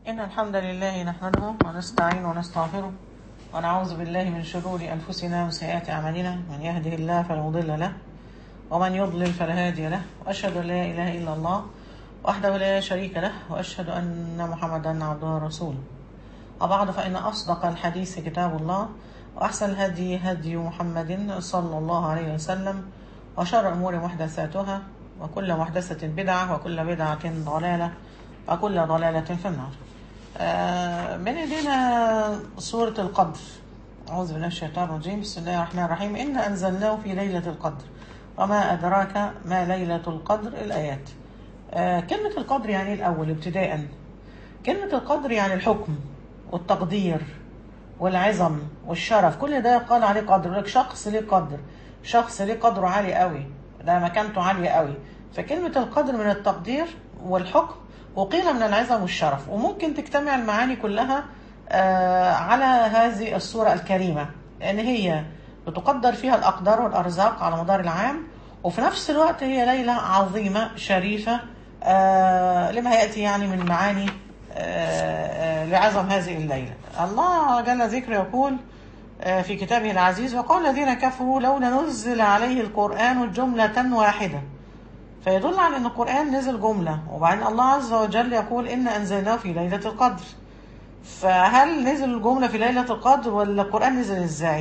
إن الحمد لله نحمده ونستعين ونستغفره ونعوذ بالله من شرور أنفسنا وسيئات أعمالنا من يهده الله فلا مضل له ومن يضلل فلا هادي له وأشهد أن لا إله إلا الله وحده لا شريك له وأشهد أن محمدا عبده ورسوله وبعد فإن أصدق الحديث كتاب الله وأحسن الهدي هدي محمد صلى الله عليه وسلم وشر الأمور محدثاتها وكل محدثة بدعة وكل بدعة ضلالة وكل ضلالة في النار آه، من إيدينا سورة القدر أعوذ بالله من الشيطان الرجيم بسم الله الرحمن الرحيم إنا أنزلناه في ليلة القدر وما أدراك ما ليلة القدر الآيات آه، كلمة القدر يعني الأول ابتداء كلمة القدر يعني الحكم والتقدير والعظم والشرف كل ده يقال عليه قدر لك شخص ليه قدر شخص ليه قدره عالي قوي ده مكانته عالية قوي فكلمة القدر من التقدير والحكم وقيل من العظم والشرف وممكن تجتمع المعاني كلها آه، على هذه الصورة الكريمة لأن هي بتقدر فيها الأقدار والأرزاق على مدار العام وفي نفس الوقت هي ليلة عظيمة شريفة آه، لما يأتي يعني من معاني آه، آه، لعظم هذه الليلة الله جل ذكره يقول آه، في كتابه العزيز وقال الذين كفروا لولا نزل عليه القرآن جملة واحدة فيدل على أن القرآن نزل جملة وبعدين الله عز وجل يقول إن أنزلناه في ليلة القدر فهل نزل الجملة في ليلة القدر ولا القرآن نزل إزاي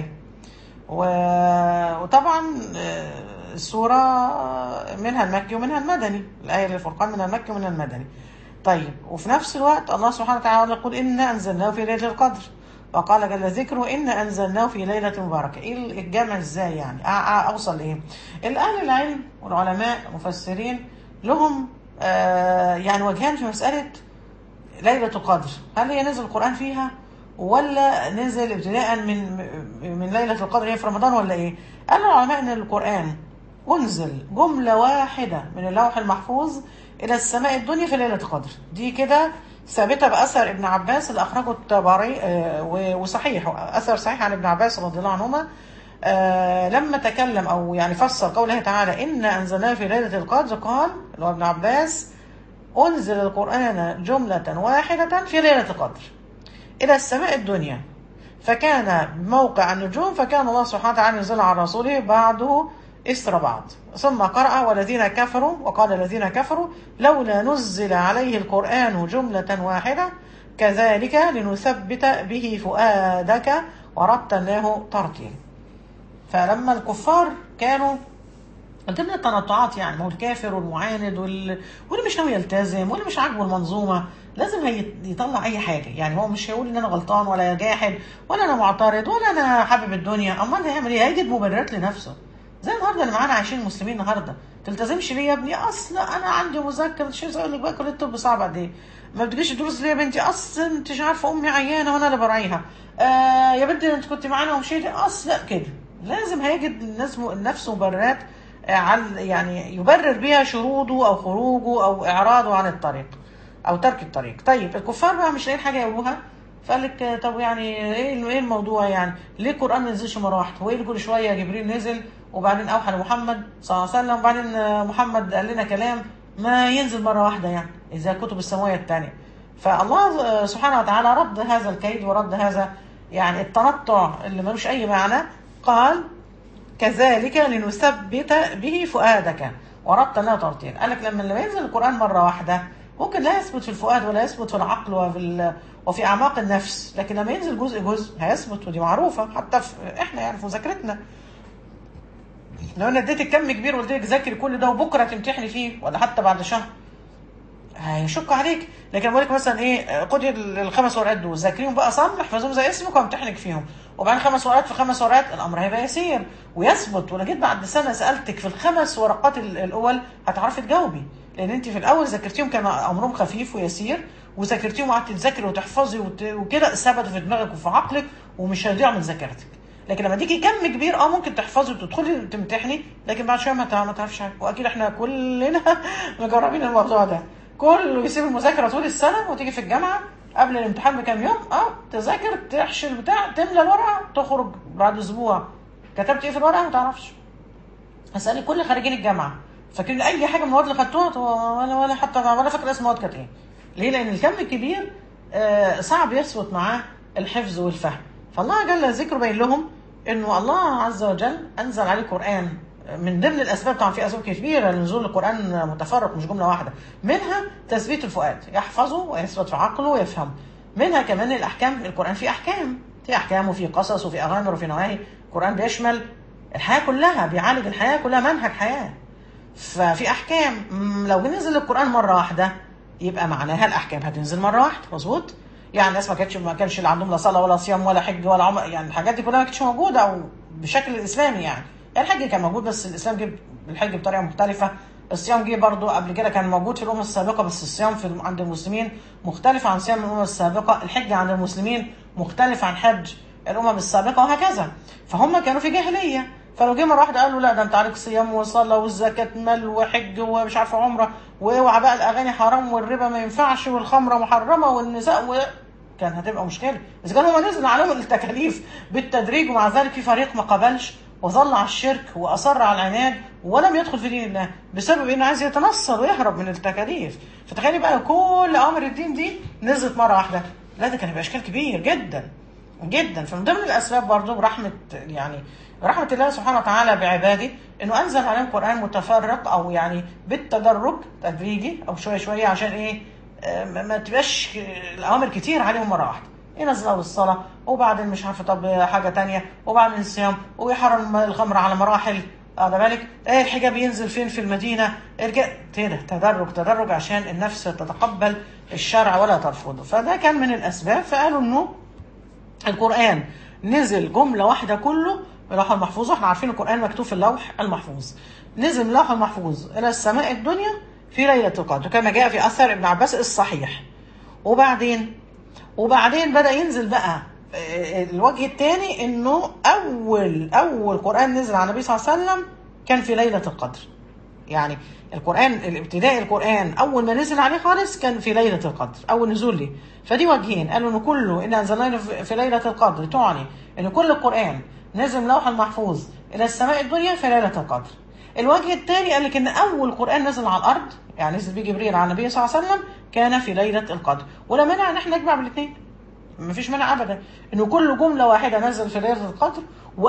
و- وطبعا آه، السورة منها المكي ومنها المدني الآية للفرقان منها المكي ومنها المدني طيب وفي نفس الوقت الله سبحانه وتعالى يقول إنا أنزلناه في ليلة القدر وقال جل ذكره إنا أنزلناه في ليلة مباركة إيه الجمع إزاي يعني أ- أ- أوصل لإيه الأهل العلم والعلماء المفسرين لهم آه يعني وجهان في مسألة ليلة القدر هل هي نزل القرآن فيها ولا نزل ابتداء من من ليلة القدر هي في رمضان ولا ايه قال العلماء ان القرآن انزل جملة واحدة من اللوح المحفوظ الى السماء الدنيا في ليلة القدر دي كده ثابتة بأثر ابن عباس اللي أخرجه الطبري آه، و- وصحيح أثر صحيح عن ابن عباس رضي الله عنهما آه، لما تكلم أو يعني فسر قوله تعالى إنا أنزلناه في ليلة القدر قال اللي هو ابن عباس أنزل القرآن جملة واحدة في ليلة القدر إلى السماء الدنيا فكان موقع النجوم فكان الله سبحانه وتعالى ينزل على رسوله بعده إسر بعض ثم قرأ والذين كفروا وقال الذين كفروا لولا نزل عليه القرآن جملة واحدة كذلك لنثبت به فؤادك ورتلناه ترتيلا فلما الكفار كانوا ضمن التنطعات يعني ما هو الكافر والمعاند وال... واللي مش ناوي يلتزم واللي مش عاجبه المنظومه لازم هي يطلع اي حاجه يعني هو مش هيقول ان انا غلطان ولا جاحد ولا انا معترض ولا انا حابب الدنيا امال هيعمل ايه هيجد مبررات لنفسه زي النهارده اللي معانا عايشين مسلمين النهارده تلتزمش ليه يا ابني اصل انا عندي مذاكره مش عايز اقول لك بقى كليه الطب صعب قد ايه ما بتجيش دروس ليه يا بنتي اصل انت مش عارفه امي عيانه وانا اللي براعيها آه يا بنتي انت كنت معانا ومشيتي اصل لا كده لازم هيجد الناس نفسه مبررات عن يعني يبرر بها شروطه او خروجه او اعراضه عن الطريق او ترك الطريق طيب الكفار بقى مش لاقيين حاجه يقولوها فقال لك طب يعني ايه ايه الموضوع يعني ليه القران ما نزلش مره واحده هو ايه اللي كل شويه جبريل نزل وبعدين اوحى لمحمد صلى الله عليه وسلم وبعدين محمد قال لنا كلام ما ينزل مره واحده يعني زي كتب السماويه الثانيه فالله سبحانه وتعالى رد هذا الكيد ورد هذا يعني التنطع اللي ملوش اي معنى قال كذلك لنثبت به فؤادك ورتلناه ترتيلا قال لك لما لما ينزل القران مره واحده ممكن لا يثبت في الفؤاد ولا يثبت في العقل وفي ال... وفي اعماق النفس لكن لما ينزل جزء جزء هيثبت ودي معروفه حتى في احنا يعني في مذاكرتنا لو انا اديتك كم كبير وقلت لك ذاكري كل ده وبكره تمتحني فيه ولا حتى بعد شهر هيشك عليك لكن بقول لك مثلا ايه خدي الخمس ورقات دول ذاكريهم بقى صم احفظهم زي اسمك وامتحنك فيهم وبعدين خمس ورقات في خمس ورقات الامر هيبقى يسير ويثبت وانا جيت بعد سنه سالتك في الخمس ورقات الاول هتعرفي تجاوبي لان انت في الاول ذاكرتيهم كان امرهم خفيف ويسير وذاكرتيهم وقعدتي تذاكري وتحفظي وت... وكده ثبتوا في دماغك وفي عقلك ومش هيضيعوا من ذاكرتك لكن لما تيجي كم كبير اه ممكن تحفظي وتدخلي تمتحني لكن بعد شويه ما تعرفش حاجه واكيد احنا كلنا مجربين الموضوع ده كله يسيب المذاكره طول السنه وتيجي في الجامعه قبل الامتحان بكام يوم اه تذاكر تحشي البتاع تملى الورقه تخرج بعد اسبوع كتبت ايه في الورقه ما تعرفش اسالي كل خارجين الجامعه فاكرين اي حاجه من المواد اللي خدتوها ولا ولا حتى ولا فاكر اسم المواد كانت ايه ليه لان الكم الكبير آه، صعب يثبت معاه الحفظ والفهم فالله جل ذكره بين لهم انه الله عز وجل انزل عليه قران من ضمن الاسباب طبعا في اسباب كبيره لنزول القران متفرق مش جمله واحده منها تثبيت الفؤاد يحفظه ويثبت في عقله ويفهمه منها كمان الاحكام القران فيه احكام في احكام وفي قصص وفي اوامر وفي نواهي القران بيشمل الحياه كلها بيعالج الحياه كلها منهج حياه ففي احكام مم، لو نزل القران مره واحده يبقى معناها الاحكام هتنزل مره واحده مظبوط يعني الناس ما كانتش ما كانش اللي عندهم لا صلاه ولا صيام ولا حج ولا عمر يعني الحاجات دي كلها ما كانتش موجوده او بشكل الاسلامي يعني يعني الحج كان موجود بس الاسلام جه الحج بطريقه مختلفه الصيام جه برضو قبل كده كان موجود في الامم السابقه بس الصيام في عند المسلمين مختلف عن صيام الامم السابقه الحج عند المسلمين مختلف عن حج الامم السابقه وهكذا فهم كانوا في جاهليه فلو جه مره واحده قالوا لا ده انت عليك صيام وصلاه والزكاه مال وحج ومش عارفه عمره واوعى بقى الاغاني حرام والربا ما ينفعش والخمره محرمه والنساء و... كان هتبقى مشكله اذا كان هم نزل عليهم التكاليف بالتدريج ومع ذلك في فريق ما قبلش وظل على الشرك واصر على العناد ولم يدخل في دين الله بسبب انه عايز يتنصر ويهرب من التكاليف فتخيلي بقى كل اوامر الدين دي نزلت مره واحده لا ده كان هيبقى اشكال كبير جدا جدا فمن ضمن الاسباب برضه رحمه يعني رحمه الله سبحانه وتعالى بعباده انه انزل عليهم قران متفرق او يعني بالتدرج تدريجي او شويه شويه عشان ايه آه، ما ما تبقاش الاوامر كتير عليهم مره واحده ينزل اول الصلاه وبعدين مش عارفه طب حاجه تانية وبعدين الصيام ويحرم الخمر على مراحل واخد بالك ايه الحجاب ينزل فين في المدينه ارجع كده تدرج تدرج عشان النفس تتقبل الشرع ولا ترفضه فده كان من الاسباب فقالوا انه القرآن نزل جملة واحدة كله من اللوح المحفوظ واحنا عارفين القرآن مكتوب في اللوح المحفوظ نزل من اللوح المحفوظ إلى السماء الدنيا في ليلة القدر كما جاء في أثر ابن عباس الصحيح وبعدين وبعدين بدأ ينزل بقى آه، الوجه الثاني انه اول اول قرآن نزل على النبي صلى الله عليه وسلم كان في ليلة القدر يعني القرآن الابتدائي القرآن أول ما نزل عليه خالص كان في ليلة القدر أول نزول ليه فدي وجهين قالوا إن كله إن أنزلناه في في ليلة القدر تعني إن كل القرآن نزل من لوح المحفوظ إلى السماء الدنيا في ليلة القدر الوجه الثاني قال لك إن أول قرآن نزل على الأرض يعني نزل بيه جبريل على النبي صلى الله عليه وسلم كان في ليلة القدر ولا مانع إن إحنا نجمع بالاثنين مفيش مانع ابدا انه كل جمله واحده نزل في ليله القدر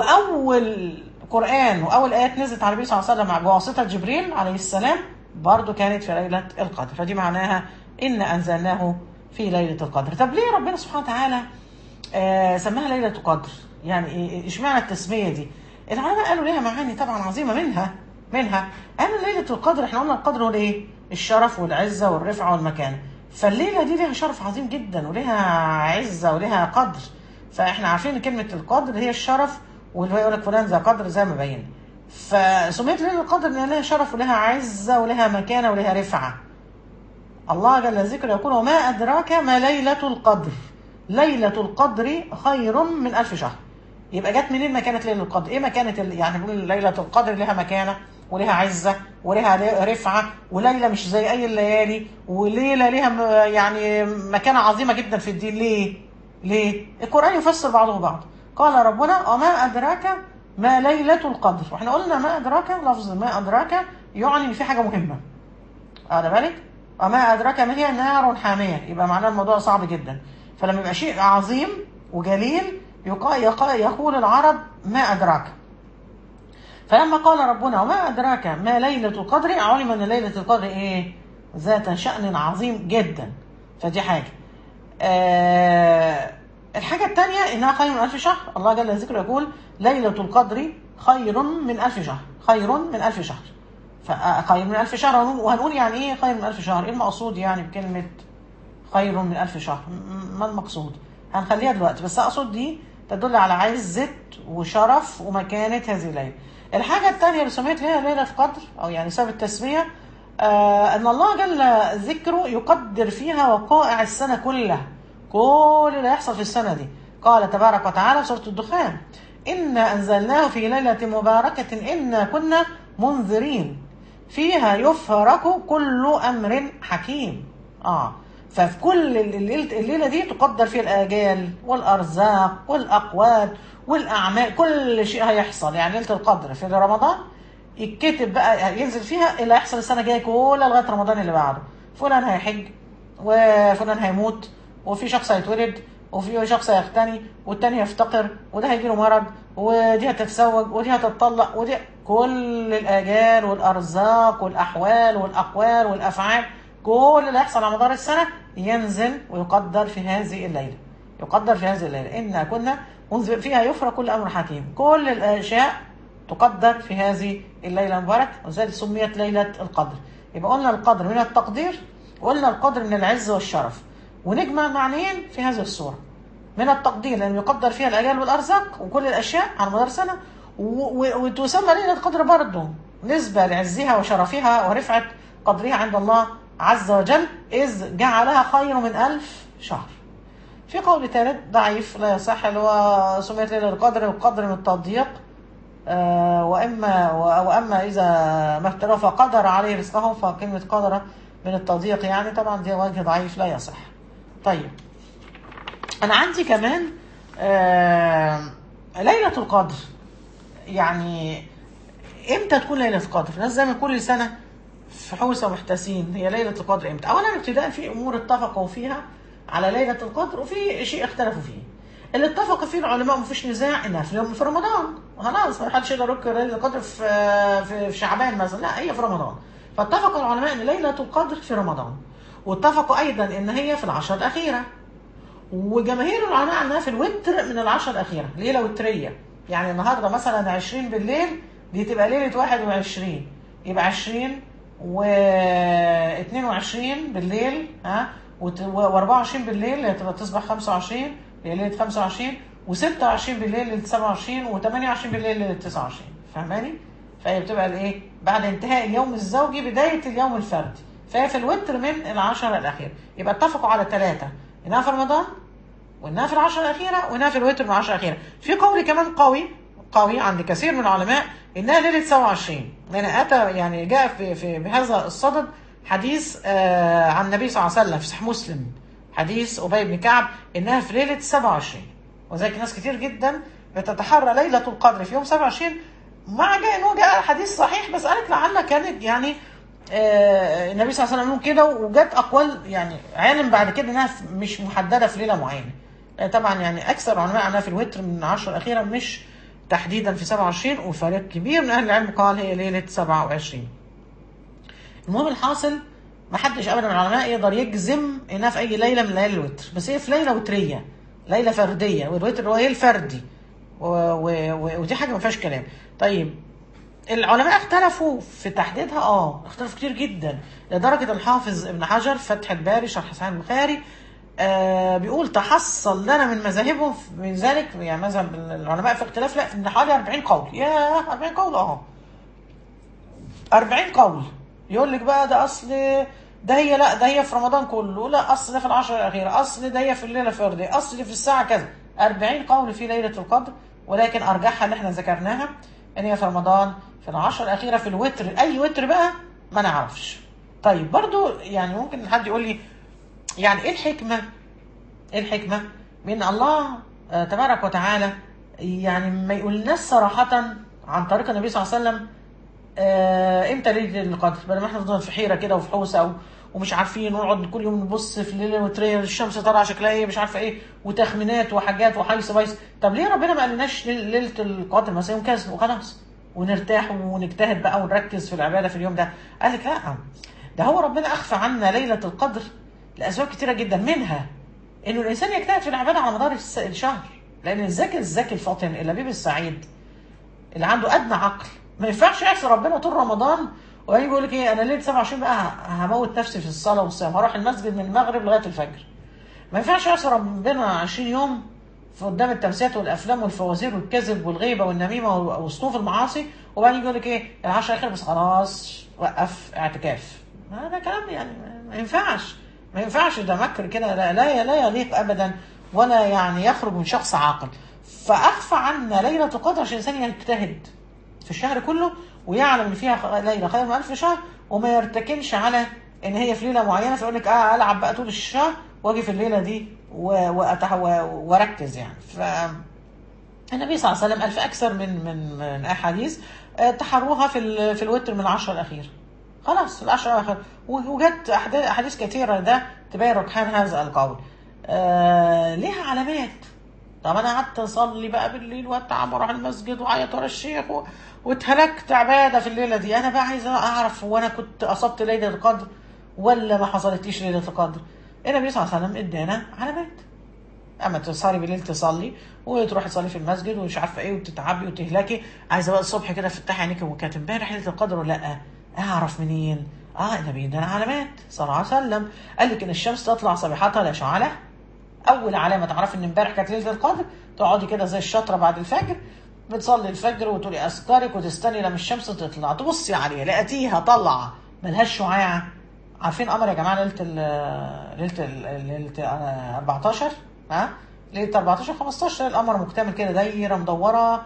واول قران واول ايات نزلت على النبي صلى الله عليه وسلم بواسطه جبريل عليه السلام برضه كانت في ليله القدر فدي معناها ان انزلناه في ليله القدر طب ليه ربنا سبحانه وتعالى آه سماها ليله القدر يعني إيه- اشمعنى التسميه دي العلماء قالوا ليها معاني طبعا عظيمه منها منها قالوا ليله القدر احنا قلنا القدر هو ايه الشرف والعزه والرفعه والمكانه فالليله دي ليها شرف عظيم جدا وليها عزه وليها قدر فاحنا عارفين ان كلمه القدر هي الشرف واللي هو يقول لك فلان ذا قدر زي ما بين فسميت ليله القدر لان لها شرف ولها عزه ولها مكانه ولها رفعه الله جل ذكره يقول وما أدراك ما ليلة القدر ليلة القدر خير من ألف شهر يبقى جت منين مكانة ليلة القدر إيه مكانة ال- يعني بنقول ليلة القدر لها مكانة ولها عزة ولها ر- رفعة وليلة مش زي أي الليالي وليلة لها م- يعني مكانة عظيمة جدا في الدين ليه؟ ليه؟ القرآن يفسر بعضه بعض قال ربنا وما أدراك ما ليلة القدر واحنا قلنا ما أدراك لفظ ما أدراك يعني إن في حاجة مهمة واخد بالك وما أدراك ما هي نار حامية يبقى معناه الموضوع صعب جدا فلما يبقى شيء عظيم وجليل يقا يقا يقول العرب ما أدراك فلما قال ربنا وما أدراك ما ليلة القدر علم أن ليلة القدر إيه ذات شأن عظيم جدا فدي حاجة آه الحاجة الثانية إنها خير من ألف شهر الله جل ذكره يقول ليلة القدر خير من ألف شهر خير من ألف شهر فخير من ألف شهر وهنقول- وهنقول يعني إيه خير من ألف شهر إيه المقصود يعني بكلمة خير من ألف شهر م- ما المقصود هنخليها دلوقتي بس أقصد دي تدل على عزة وشرف ومكانة هذه الليلة الحاجة الثانية اللي سميت لها ليلة القدر أو يعني سبب التسمية آه أن الله جل ذكره يقدر فيها وقائع السنة كلها كل اللي هيحصل في السنة دي قال تبارك وتعالى في سورة الدخان إنا أنزلناه في ليلة مباركة إنا كنا منذرين فيها يفرق كل أمر حكيم آه ففي كل الليلة, الليلة دي تقدر فيها الآجال والأرزاق والأقوات والأعمال كل شيء هيحصل يعني ليلة القدر في رمضان يتكتب بقى ينزل فيها اللي هيحصل السنة الجاية كلها لغاية رمضان اللي بعده فلان هيحج وفلان هيموت وفي شخص هيتولد وفي شخص هيغتني والتاني يفتقر وده هيجيله مرض ودي هتتزوج ودي هتتطلق ودي كل الاجال والارزاق والاحوال والاقوال والافعال كل اللي يحصل على مدار السنه ينزل ويقدر في هذه الليله يقدر في هذه الليله إنا كنا منذ فيها يفرق كل امر حكيم كل الاشياء تقدر في هذه الليله المباركه وذلك سميت ليله القدر يبقى قلنا القدر من التقدير وقلنا القدر من العز والشرف ونجمع معنيين في هذه الصوره من التقدير لأنه يقدر فيها الأجال والأرزاق وكل الأشياء على مدار سنة و- و- وتسمى ليلة القدر برضه نسبة لعزها وشرفها ورفعة قدرها عند الله عز وجل إذ جعلها خير من ألف شهر في قول ثالث ضعيف لا يصح اللي هو سميت ليلة القدر والقدر من التضييق آه، وإما و- وأما إذا ما ابتلاه فقدر عليه رزقه فكلمة قدر من التضييق يعني طبعا دي وجه ضعيف لا يصح طيب انا عندي كمان آه ليله القدر يعني امتى تكون ليله القدر الناس زي ما كل سنه في حوسه ومحتاسين هي ليله القدر امتى اولا ابتداء في امور اتفقوا فيها على ليله القدر وفي شيء اختلفوا فيه اللي اتفق فيه العلماء مفيش نزاع انها في يوم في رمضان خلاص ما حدش يقدر يذكر ليله القدر في في في شعبان مثلا لا هي في رمضان فاتفق العلماء ان ليله القدر في رمضان واتفقوا ايضا ان هي في العشر الاخيره وجماهير العلماء انها في الوتر من العشر الاخيره ليله وتريه يعني النهارده مثلا 20 بالليل دي تبقى ليله 21 يبقى 20 و 22 بالليل ها و24 بالليل اللي هتبقى تصبح 25 هي ليله 25 و26 بالليل ليله 27 و28 بالليل ليله 29 فاهماني؟ فهي بتبقى الايه؟ بعد انتهاء اليوم الزوجي بدايه اليوم الفردي فهي في الوتر من العشرة الأخيرة يبقى اتفقوا على ثلاثة إنها في رمضان وإنها في العشرة الأخيرة وإنها في الوتر من العشرة الأخيرة في قول كمان قوي قوي عند كثير من العلماء إنها ليلة 27 لأن أتى يعني جاء في, في بهذا الصدد حديث آه عن النبي صلى الله عليه وسلم في صحيح مسلم حديث أبي بن كعب إنها في ليلة 27 وذلك ناس كتير جدا بتتحرى ليلة القدر في يوم 27 مع جاء إنه جاء حديث صحيح بس قالت لعل كانت يعني آه، النبي صلى الله عليه وسلم يقول كده وجت اقوال يعني علم بعد كده انها في- مش محدده في ليله معينه آه، طبعا يعني اكثر العلماء انها في الوتر من العشر الاخيره مش تحديدا في 27 وفريق كبير من اهل العلم قال هي ليله 27 المهم الحاصل ما حدش ابدا من العلماء يقدر يجزم انها في اي ليله من ليالي الوتر بس هي في ليله وتريه ليله فرديه والوتر هو هي الفردي و... و... و... ودي حاجه ما فيهاش كلام طيب العلماء اختلفوا في تحديدها اه اختلفوا كتير جدا لدرجه الحافظ ابن حجر في فتح الباري شرح صحيح البخاري آه بيقول تحصل لنا من مذاهبهم من ذلك يعني مذهب العلماء في اختلاف لا ان حوالي 40 قول ياه 40 قول اه 40 قول يقول لك بقى ده اصل ده هي لا ده هي في رمضان كله لا اصل ده في العشر الاخيره اصل ده هي في الليله الفرديه اصل في الساعه كذا 40 قول في ليله القدر ولكن ارجحها اللي احنا ذكرناها ان هي في رمضان في العشر الاخيره في الوتر اي وتر بقى ما نعرفش طيب برضو يعني ممكن حد يقول لي يعني ايه الحكمه ايه الحكمه من الله آه، تبارك وتعالى يعني ما يقولناش صراحه عن طريق النبي صلى الله عليه وسلم آه، امتى ليله القدر بدل ما احنا نفضل في حيره كده وفي حوسه و- ومش عارفين ونقعد كل يوم نبص في الليله الوتريه الشمس طالعه شكلها ايه مش عارفه ايه وتخمينات وحاجات وحيث بيس طب ليه ربنا ما قالناش ليل- ليله القدر مثلا يوم كذا وخلاص ونرتاح ونجتهد بقى ونركز في العباده في اليوم ده قال لك لا ده هو ربنا اخفى عنا ليله القدر لاسباب كتيره جدا منها انه الانسان يجتهد في العباده على مدار الس- الشهر لان الذكي الذكي الفاطن اللبيب السعيد اللي عنده ادنى عقل ما ينفعش يعصي ربنا طول رمضان وبعدين يقول لك ايه انا ليله 27 بقى ه- هموت نفسي في الصلاه والصيام هروح المسجد من المغرب لغايه الفجر ما ينفعش يعصي ربنا 20 يوم في قدام التمثيلات والافلام والفوازير والكذب والغيبه والنميمه وصنوف المعاصي وبعدين يقول لك ايه العشر الاخير بس خلاص وقف اعتكاف هذا كلام يعني ما ينفعش ما ينفعش ده مكر كده لا لا لا يليق ابدا ولا يعني يخرج من شخص عاقل فاخفى عنا ليله القدر عشان الانسان يجتهد في الشهر كله ويعلم ان فيها خ- ليله خير من الف شهر وما يرتكنش على ان هي في ليله معينه فيقول لك اه العب بقى طول الشهر واجي في الليله دي و- وأتح- و- واركز يعني ف النبي صلى الله عليه وسلم قال في اكثر من من من احاديث آه، تحروها في ال- في الوتر من العشر الاخير خلاص العشر الاخير و- وجت أحد- احاديث كثيره ده تبين رجحان هذا القول آه ليها علامات طب انا قعدت اصلي بقى بالليل واتعب واروح المسجد واعيط ورا الشيخ و... واتهلكت عباده في الليله دي انا بقى عايزه اعرف هو انا كنت اصبت ليله القدر ولا ما حصلتليش ليله القدر النبي صلى الله عليه وسلم ادانا علامات اما تسهري بالليل تصلي وتروحي تصلي في المسجد ومش عارفه ايه وتتعبي وتهلكي عايزه بقى الصبح كده تفتحي عينيك وكانت امبارح ليله القدر ولا لا اعرف منين اه النبي ادانا علامات صلى الله عليه وسلم قال لك ان الشمس تطلع صبيحتها لا شعاع لها اول علامه تعرفي ان امبارح كانت ليله القدر تقعدي كده زي الشطره بعد الفجر بتصلي الفجر وتقولي اذكارك وتستني لما الشمس تطلع تبصي عليها لقيتيها طالعه ملهاش شعاع عارفين قمر يا جماعه ليله ال ليله ال ليله 14 ها ليله 14 15 القمر مكتمل كده دايره مدوره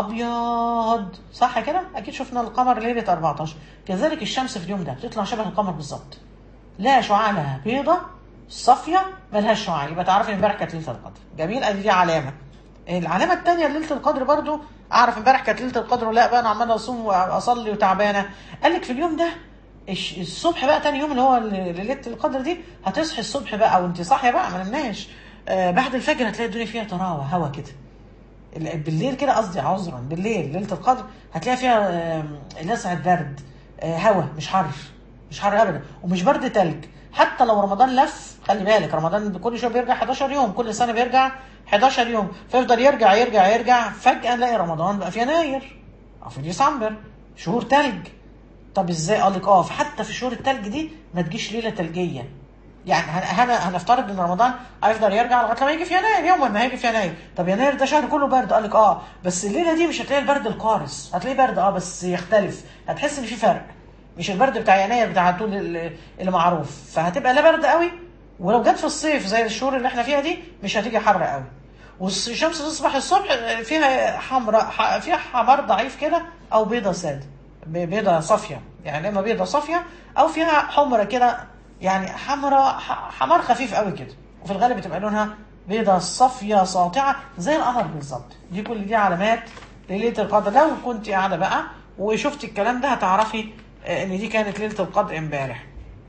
ابيض صح كده اكيد شفنا القمر ليله 14 كذلك الشمس في اليوم ده بتطلع شبه القمر بالظبط لا شعاع لها بيضه صافيه ملهاش شعاع يبقى تعرفي امبارح كانت ليله القدر جميل ادي دي علامه العلامه الثانيه ليله القدر برضو اعرف امبارح كانت ليله القدر ولا بقى انا عماله اصوم واصلي وتعبانه قال لك في اليوم ده الصبح بقى تاني يوم اللي هو ليله القدر دي هتصحي الصبح بقى وانت صاحيه بقى ما نمناش آه بعد الفجر هتلاقي الدنيا فيها طراوه هوا كده بالليل كده قصدي عذرا بالليل ليله القدر هتلاقي فيها آه لسعه برد آه هوا مش حر مش حر ابدا ومش برد تلج حتى لو رمضان لف خلي بالك رمضان كل شويه بيرجع 11 يوم كل سنه بيرجع 11 يوم فيفضل يرجع يرجع يرجع فجاه نلاقي رمضان بقى في يناير او في ديسمبر شهور تلج طب ازاي قال لك اه فحتى في شهور التلج دي ما تجيش ليله ثلجيه يعني هنفترض ان رمضان هيفضل يرجع لغايه لما يجي في يناير يوم ما هيجي في يناير طب يناير ده شهر كله برد قال لك اه بس الليله دي مش هتلاقي البرد القارس هتلاقي برد اه بس يختلف هتحس ان في فرق مش البرد بتاع يناير بتاع طول اللي معروف فهتبقى لا برد قوي ولو جت في الصيف زي الشهور اللي احنا فيها دي مش هتيجي حر قوي والشمس تصبح الصبح فيها حمراء فيها حمار ضعيف كده او بيضه ساده بيضه صافيه يعني اما بيضه صافيه او فيها حمره كده يعني حمراء حمار خفيف قوي كده وفي الغالب بتبقى لونها بيضه صافيه ساطعه زي القمر بالظبط دي كل دي علامات ليله القدر لو كنت قاعده بقى وشفتي الكلام ده هتعرفي ان دي كانت ليله القدر امبارح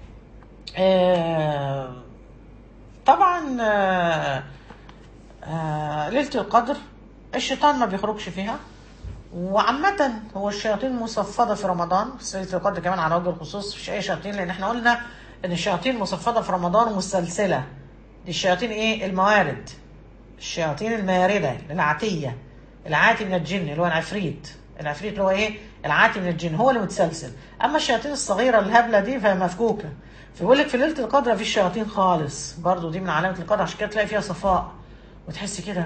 آه طبعا آه آه ليله القدر الشيطان ما بيخرجش فيها وعامة هو الشياطين مصفدة في رمضان في ليلة القدر كمان على وجه الخصوص مفيش أي شياطين لأن احنا قلنا إن الشياطين مصفدة في رمضان مسلسلة دي الشياطين إيه؟ الموارد الشياطين الماردة العاتية العاتي من الجن اللي هو العفريت العفريت اللي هو إيه؟ العاتي من الجن هو اللي متسلسل أما الشياطين الصغيرة الهبلة دي فهي مفكوكة فبيقول لك في ليلة القدر مفيش شياطين خالص برضو دي من علامة القدر عشان كده تلاقي فيها صفاء وتحسي كده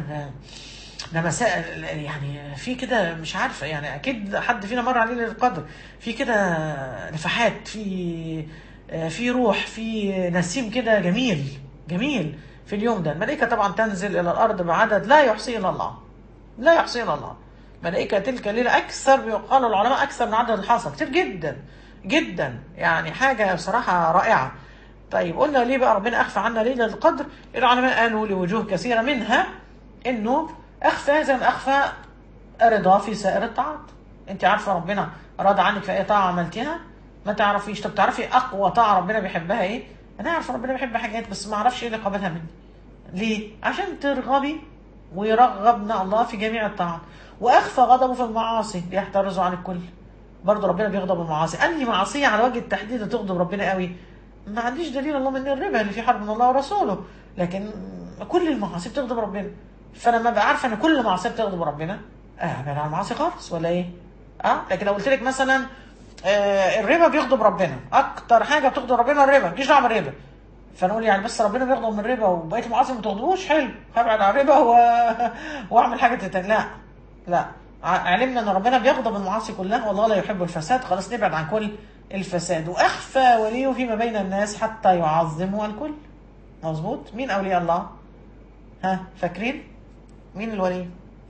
ده مساء يعني في كده مش عارفه يعني اكيد حد فينا مر عليه القدر في كده نفحات في في روح في نسيم كده جميل جميل في اليوم ده الملائكه طبعا تنزل الى الارض بعدد لا يحصيه الا الله لا يحصيه الا الله ملائكه تلك الليله اكثر قال العلماء اكثر من عدد الحصى كتير جدا جدا يعني حاجه بصراحه رائعه طيب قلنا ليه بقى ربنا اخفى عنا ليله القدر العلماء قالوا لوجوه كثيره منها انه اخفى زي ما اخفى رضا في سائر الطاعات انت عارفه ربنا راضى عنك في اي طاعه عملتيها ما تعرفيش طب تعرفي اقوى طاعه ربنا بيحبها ايه انا عارفه ربنا بيحب حاجات بس ما اعرفش ايه اللي قابلها مني ليه عشان ترغبي ويرغبنا الله في جميع الطاعات واخفى غضبه في المعاصي ليحترزوا عن الكل برضه ربنا بيغضب المعاصي انهي معصيه على وجه التحديد تغضب ربنا قوي ما عنديش دليل الله من الربا اللي في حرب من الله ورسوله لكن كل المعاصي بتغضب ربنا فانا ما بقى عارفه ان كل معصيه بتغضب ربنا اه ابعد عن المعاصي خالص ولا ايه؟ اه لكن لو قلت لك مثلا آه الربا بيغضب ربنا اكتر حاجه بتغضب ربنا الربا ماليش دعوه بالربا فنقول يعني بس ربنا بيغضب من الربا وبقيه المعاصي ما تغضبوش حلو هبعد عن الربا و... واعمل حاجه تانية لا لا علمنا ان ربنا بيغضب المعاصي كلها والله لا يحب الفساد خلاص نبعد عن كل الفساد واخفى وليه فيما بين الناس حتى يعظموا الكل مظبوط مين اولياء الله ها فاكرين مين الولي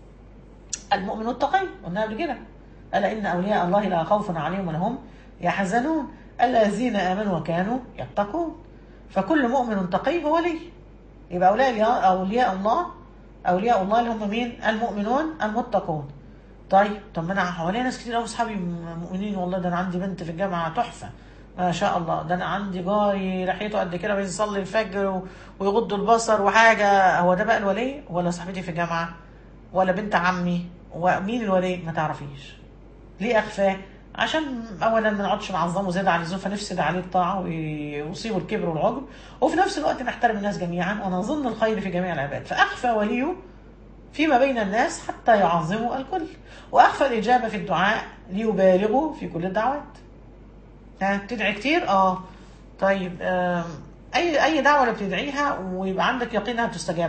المؤمن التقي قلنا قبل كده الا ان اولياء الله لا خوف عليهم ولا هم يحزنون الذين امنوا وكانوا يتقون فكل مؤمن تقي هو ولي يبقى اولياء اولياء الله اولياء الله اللي هم مين المؤمنون المتقون طيب طب ما انا حواليا ناس كتير قوي اصحابي مؤمنين والله ده انا عندي بنت في الجامعه تحفه ما شاء الله ده انا عندي جاري ريحته قد كده بيصلي الفجر و- ويغض البصر وحاجه هو ده بقى الولي ولا صاحبتي في الجامعه ولا بنت عمي ومين الولي ما تعرفيش ليه اخفاه عشان اولا ما نقعدش نعظمه زياده عن اللزوم فنفسد عليه الطاعه ويصيبه الكبر والعجب وفي نفس الوقت نحترم الناس جميعا ونظن الخير في جميع العباد فاخفى وليه فيما بين الناس حتى يعظموا الكل واخفى الاجابه في الدعاء ليبالغوا في كل الدعوات ها تدعي كتير اه طيب آم، اي اي دعوه اللي بتدعيها ويبقى عندك يقين انها بتستجاب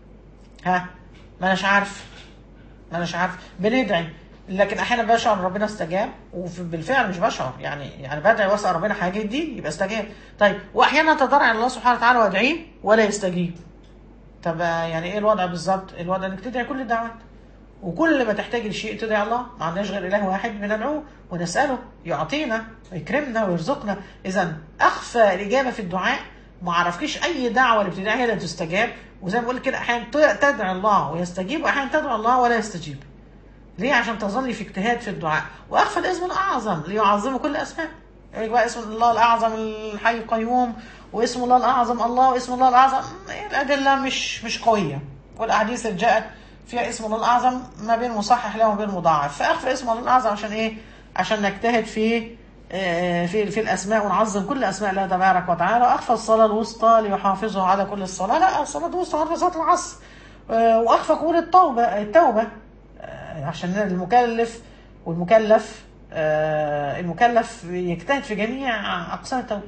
ها ما اناش عارف ما اناش عارف بندعي لكن احيانا بشعر ان ربنا استجاب وبالفعل مش بشعر يعني يعني بدعي واسال ربنا حاجه يديني يبقى استجاب طيب واحيانا اتضرع الى الله سبحانه وتعالى وادعيه ولا يستجيب طب آه، يعني ايه الوضع بالظبط؟ الوضع انك تدعي كل الدعوات وكل ما تحتاج لشيء تدعي الله ما عندناش غير اله واحد بندعوه ونساله يعطينا ويكرمنا ويرزقنا اذا اخفى الاجابه في الدعاء ما عرفكيش اي دعوه اللي بتدعيها هي اللي تستجاب وزي ما بقول كده احيانا تدعي الله ويستجيب واحيانا تدعو الله ولا يستجيب ليه عشان تظلي في اجتهاد في الدعاء واخفى الاسم الاعظم ليعظموا كل الاسماء يقول بقى اسم الله الاعظم الحي القيوم واسم الله الاعظم الله واسم الله الاعظم الادله مش مش قويه والاحاديث اللي جاءت فيها اسم الله الاعظم ما بين مصحح له وبين مضاعف فاخفى اسم الله الاعظم عشان ايه عشان نجتهد في آه، في في الاسماء ونعظم كل اسماء الله تبارك وتعالى واخفى الصلاه الوسطى ليحافظه على كل الصلاه لا الصلاه الوسطى عند صلاه العصر آه، واخفى قبول التوبه التوبه آه، عشان المكلف والمكلف آه، المكلف يجتهد في جميع اقسام التوبه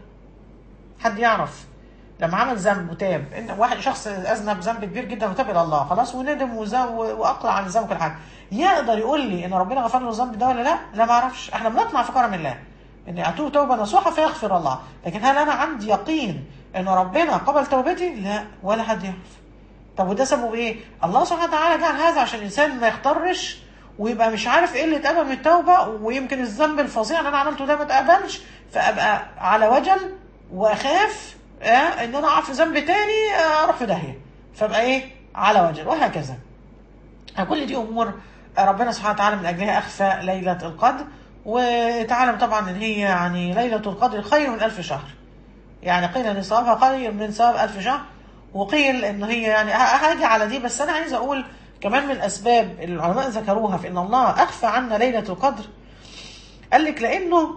حد يعرف لما عمل ذنب وتاب ان واحد شخص اذنب ذنب كبير جدا وتاب الى الله خلاص وندم وزا- واقلع عن الذنب كل حاجه يقدر يقول لي ان ربنا غفر له الذنب ده ولا لا؟ لا ما اعرفش احنا بنطمع في كرم الله ان اتوب توبه نصوحه فيغفر الله لكن هل انا عندي يقين ان ربنا قبل توبتي؟ لا ولا حد يعرف طب وده سببه ايه؟ الله سبحانه وتعالى جعل هذا عشان الانسان ما يختارش ويبقى مش عارف ايه اللي اتقبل من التوبه ويمكن الذنب الفظيع اللي انا عملته ده ما اتقبلش فابقى على وجل واخاف آه ان انا اقع في ذنب تاني آه اروح في داهيه فابقى ايه؟ على وجل وهكذا. كل دي امور ربنا سبحانه وتعالى من اجلها اخفى ليله القدر وتعلم طبعا ان هي يعني ليله القدر خير من ألف شهر. يعني قيل ان ثوابها خير من ثواب ألف شهر وقيل ان هي يعني ه- هاجي على دي بس انا عايز اقول كمان من الاسباب اللي العلماء ذكروها في ان الله اخفى عنا ليله القدر قال لك لانه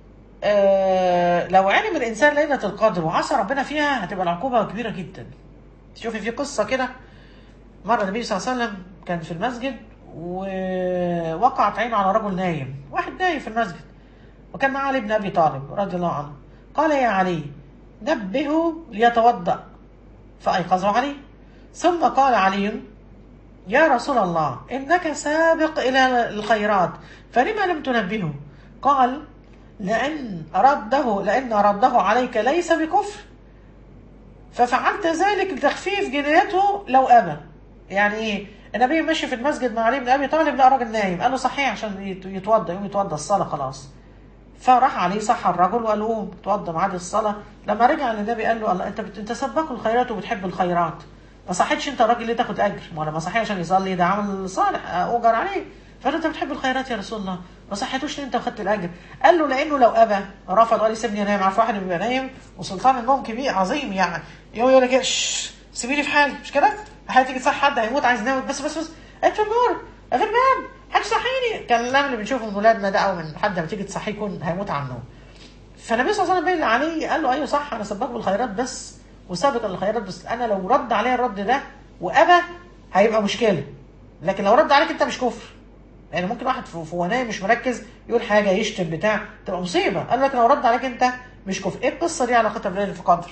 آه لو علم الانسان ليله القدر وعصى ربنا فيها هتبقى العقوبه كبيره جدا. شوفي في قصه كده مره النبي صلى الله عليه وسلم كان في المسجد ووقعت عينه على رجل نايم، واحد نايم في المسجد وكان معاه علي بن ابي طالب رضي الله عنه. قال يا علي نبهه ليتوضا فايقظه علي ثم قال علي يا رسول الله إنك سابق إلى الخيرات فلما لم تنبهه قال لأن رده لأن رده عليك ليس بكفر ففعلت ذلك لتخفيف جنايته لو أبى يعني إيه النبي ماشي في المسجد مع علي بن أبي طالب لقى راجل نايم قال له صحيح عشان يت- يتوضى يقوم يتوضى الصلاة خلاص فراح عليه صح الرجل وقال له قوم اتوضى ميعاد الصلاه لما رجع للنبي قال له الله انت بت... انت سباق الخيرات وبتحب الخيرات ما صحيتش انت الراجل ليه تاخد اجر ما انا ما صحي عشان يصلي ده عمل صالح اجر عليه فقال له انت بتحب الخيرات يا رسول الله ما صحيتوش ليه انت وخدت الاجر قال له لانه لو ابى رفض وقال لي سيبني انام عارف واحد بيبقى نايم وسلطان النوم كبير عظيم يعني يوم يقول لك إيه، شش سيبيني في حالي مش كده؟ حاجه تيجي تصحي حد هيموت عايز ينام بس بس بس اطفي النور اطفي الباب حاج صحيني كان الكلام اللي بنشوفه من ولادنا ده او من حد لما تيجي تصحيه يكون هيموت على النوم فالنبي صلى الله عليه وسلم بين عليه قال له ايوه صح انا سباق بالخيرات بس وسابق الخيرات بس انا لو رد عليه الرد ده وابى هيبقى مشكله لكن لو رد عليك انت مش كفر يعني ممكن واحد في في- وهو نايم مش مركز يقول حاجه يشتم بتاع تبقى مصيبه قال لك لو رد عليك انت مش كفر ايه القصه دي علاقتها بليله القدر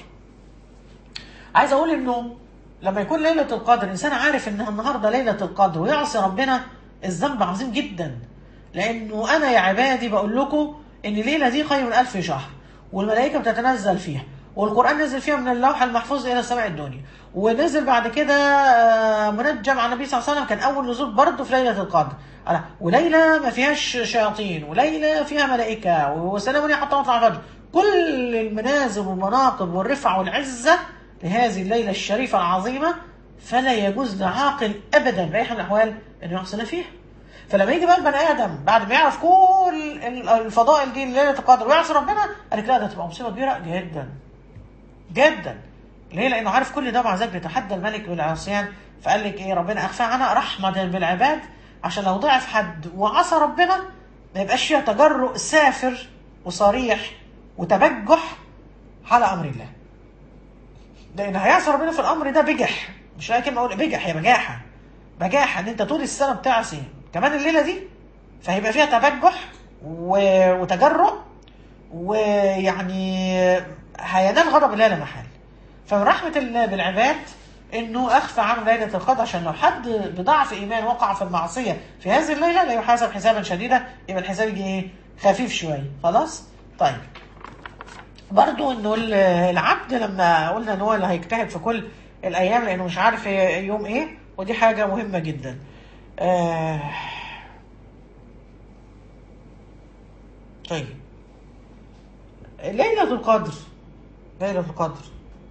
عايز اقول انه لما يكون ليله القدر الانسان عارف انها النهارده ليله القدر ويعصي ربنا الذنب عظيم جدا لانه انا يا عبادي بقول لكم ان الليله دي خير من ألف شهر والملائكه بتتنزل فيها والقران نزل فيها من اللوح المحفوظ الى سماء الدنيا ونزل بعد كده آه، منجم على النبي صلى الله عليه وسلم كان اول نزول برضه في ليله القدر ألا، وليله ما فيهاش شياطين وليله فيها ملائكه وسلام هي حتى مطلع الفجر كل المنازل والمناقب والرفع والعزه لهذه الليله الشريفه العظيمه فلا يجوز لعاقل ابدا باي حال من الاحوال انه يعصي الله فيها فلما يجي بقى البني ادم بعد ما يعرف كل ال- الفضائل دي ليله القدر ويعصي ربنا قال لك لا ده تبقى مصيبه كبيره جدا جدا ليه؟ لانه عارف كل ده مع ذلك بيتحدى الملك بالعصيان فقال لك ايه ربنا اخفى عنها رحمه بالعباد عشان لو ضعف حد وعصى ربنا ما يبقاش فيها تجرؤ سافر وصريح وتبجح على امر الله. لان هيعصي ربنا في الامر ده بجح مش لاقي كلمه اقول بجح هي بجاحه بجاحه ان انت طول السنه بتعصي كمان الليله دي فهيبقى فيها تبجح و- وتجرؤ ويعني هينال غضب الله لا محال فمن رحمه الله بالعباد انه اخفى عنه ليله القدر عشان لو حد بضعف ايمان وقع في المعصيه في هذه الليله لا يحاسب حسابا شديدا يبقى الحساب يجي ايه خفيف شويه خلاص طيب برضو انه ال- العبد لما قلنا ان هو اللي هيجتهد في كل الايام لانه مش عارف يوم ايه ودي حاجه مهمه جدا آه طيب ليله القدر ليله القدر